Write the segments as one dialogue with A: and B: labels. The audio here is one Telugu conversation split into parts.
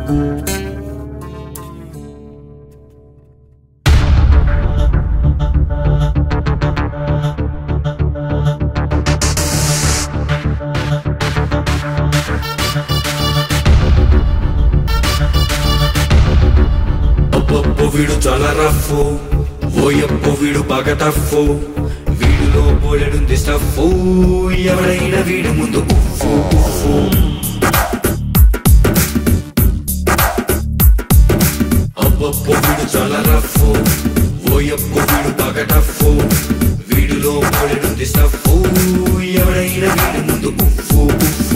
A: అబ్బబ్బో వీడు చాలా రఫ్ ఓయబ్బో వీడు బాగా టఫ్ వీడిలో బోలెడుంది స్టఫ్ ఎవడైనా వీడు ముందు ఉఫ్ ఉఫ్ అబ్బబ్బో వీడు చాలా రఫ్ ఓయబ్బో వీడు బాగా టఫ్ వీడిలో బోలెడుంది స్టఫ్ ఎవడైనా వీడు ముందు ఉఫ్ ఉఫ్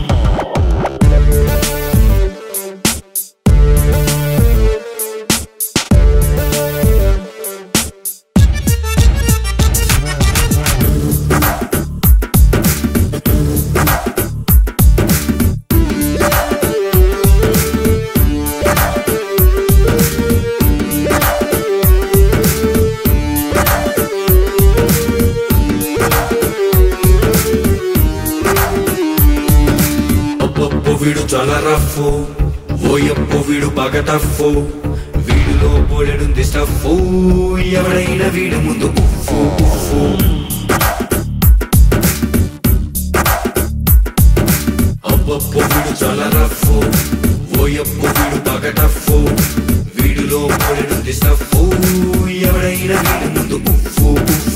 A: అబ్బబ్బో వీడు చాలా రఫ్ ఓయబ్బో వీడు బాగా టఫ్ వీడిలో బోలెడుంది స్టఫ్ ఎవడైనా వీడు ముందు ఉఫ్ ఉఫ్ అబ్బబ్బో వీడు చాలా రఫ్ ఓయబ్బో వీడు బాగా టఫ్ వీడిలో బోలెడుంది స్టఫ్ ఎవడైనా వీడు ముందు ఉఫ్ ఉఫ్